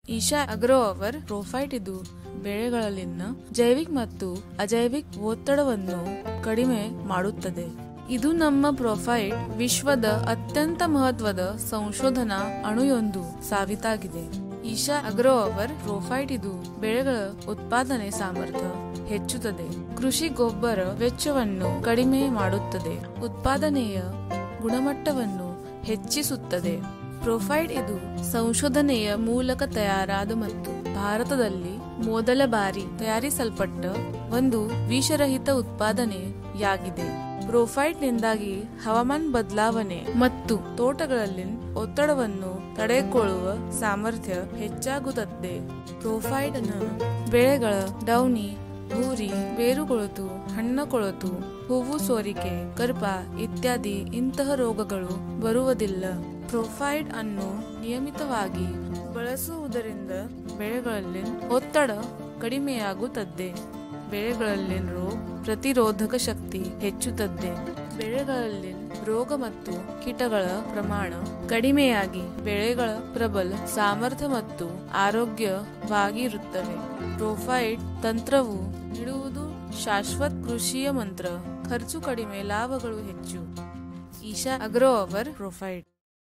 Isha agro hour ಪ್ರೊಫೈಟ್ ಇದು ಬೆಳೆಗಳಲ್ಲಿನ ಜೈವಿಕ್ ಮತ್ತು ಅಜೈವಿಕ್ ಒತ್ತಡವನ್ನು ಕಡಿಮೆ ಮಾಡುತ್ತದೆ ಇದು ನಮ್ಮ ಪ್ರೊಫೈಟ್ ವಿಶ್ವದ ಅತ್ಯಂತ ಮಹತ್ವದ ಸಂಶೋಧನಾ ಅಣುಯೊಂದು ಸಾಬೀತಾಗಿದೆ ಈಶಾ ಅಗ್ರೋ ಅವರ್ ಪ್ರೊಫೈಟ್ ಇದು ಬೆಳೆಗಳ ಉತ್ಪಾದನೆ ಸಾಮರ್ಥ್ಯ ಹೆಚ್ಚುತ್ತದೆ ಕೃಷಿ ಗೊಬ್ಬರ ವೆಚ್ಚವನ್ನು ಕಡಿಮೆ ಮಾಡುತ್ತದೆ ಉತ್ಪಾದನೆಯ ಗುಣಮಟ್ಟವನ್ನು ಹೆಚ್ಚಿಸುತ್ತದೆ ಪ್ರೊಫೈಡ್ ಇದು ಸಂಶೋಧನೆಯ ಮೂಲಕ ತಯಾರಾದ ಮತ್ತು ಭಾರತದಲ್ಲಿ ಮೊದಲ ಬಾರಿ ತಯಾರಿಸಲ್ಪಟ್ಟ ಒಂದು ವಿಷರಹಿತ ಉತ್ಪಾದನೆಯಾಗಿದೆ ಪ್ರೊಫೈಟ್ನಿಂದಾಗಿ ಹವಾಮಾನ ಬದಲಾವಣೆ ಮತ್ತು ತೋಟಗಳಲ್ಲಿನ ಒತ್ತಡವನ್ನು ತಡೆಕೊಳ್ಳುವ ಸಾಮರ್ಥ್ಯ ಹೆಚ್ಚಾಗುತ್ತದೆ ಪ್ರೊಫೈಡ್ ಬೆಳೆಗಳ ಡೌನಿ ಬೂರಿ ಬೇರುಕೊಳತು ಹಣ್ಣ ಕೊಳತು ಹೂವು ಸೋರಿಕೆ ಕರ್ಪ ಇತ್ಯಾದಿ ಇಂತಹ ರೋಗಗಳು ಬರುವುದಿಲ್ಲ ಪ್ರೊಫೈಡ್ ಅನ್ನು ನಿಯಮಿತವಾಗಿ ಬಳಸುವುದರಿಂದ ಬೆಳೆಗಳಲ್ಲಿ ಒತ್ತಡ ಕಡಿಮೆಯಾಗುತ್ತದೆ ಬೆಳೆಗಳಲ್ಲಿನ ರೋಗ ಪ್ರತಿರೋಧಕ ಶಕ್ತಿ ಹೆಚ್ಚುತ್ತದೆ ಬೆಳೆಗಳಲ್ಲಿ ರೋಗ ಮತ್ತು ಕೀಟಗಳ ಪ್ರಮಾಣ ಕಡಿಮೆಯಾಗಿ ಬೆಳೆಗಳ ಪ್ರಬಲ ಸಾಮರ್ಥ್ಯ ಮತ್ತು ಆರೋಗ್ಯವಾಗಿರುತ್ತವೆ ಪ್ರೊಫೈಡ್ ತಂತ್ರವು ನೀಡುವುದು ಶಾಶ್ವತ ಕೃಷಿಯ ಮಂತ್ರ ಖರ್ಚು ಕಡಿಮೆ ಲಾಭಗಳು ಹೆಚ್ಚು ಈಶಾ ಅಗ್ರೋ ಅವರ್ ಪ್ರೊಫೈಡ್